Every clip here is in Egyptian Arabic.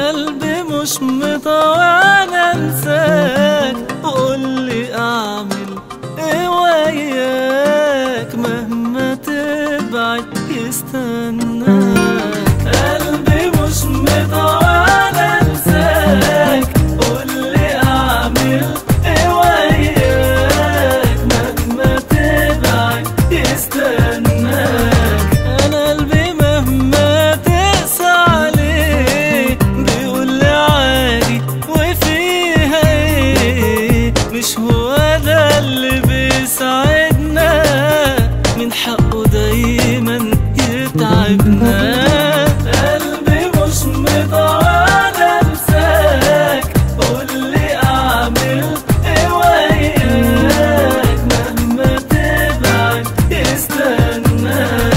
قلبي مش مطوعان انساك قولي اعمل ايه وياك مهما تبعد يستناك قلبي مش مطوعان انساك قولي اعمل ايه وياك مهما تبعد يستناك انا قلبي مهما تقسى عليه بيقول لي عادي وفيها ايه مش هو ده اللي بيسعدنا من حقه دايما يتعبنا قلبي مش مطوعان انساك قولي اعمل ايه وياك مهما تبعد يستناك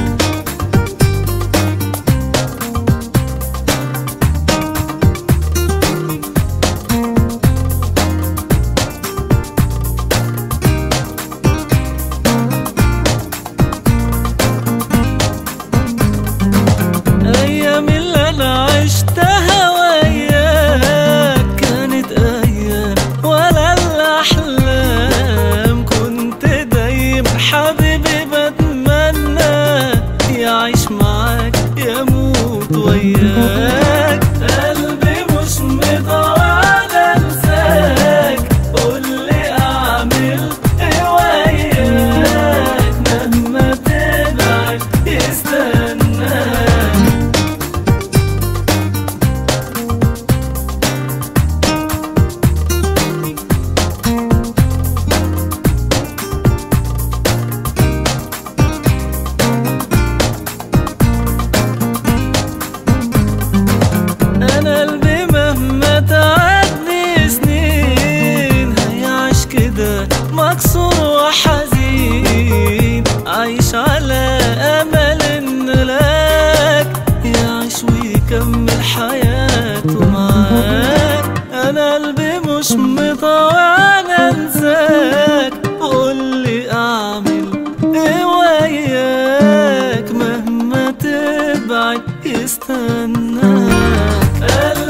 أيام اللي أنا عشتها وياك كانت أيام ولا الأحلام كنت دايما حبيبي بتمنى يعيش معاك يموت وياك قلبي مش مطوعان أنساك قولي أعمل إيه وياك مهما تبعد يستناك انا قلبي مهما تعدي سنين هيعيش كده مكسور وحزين عايش على امل ان لك يعيش ويكمل حياته معاك انا قلبي مش مطوعان انساك قولي اعمل ايه وياك مهما تبعد يستناك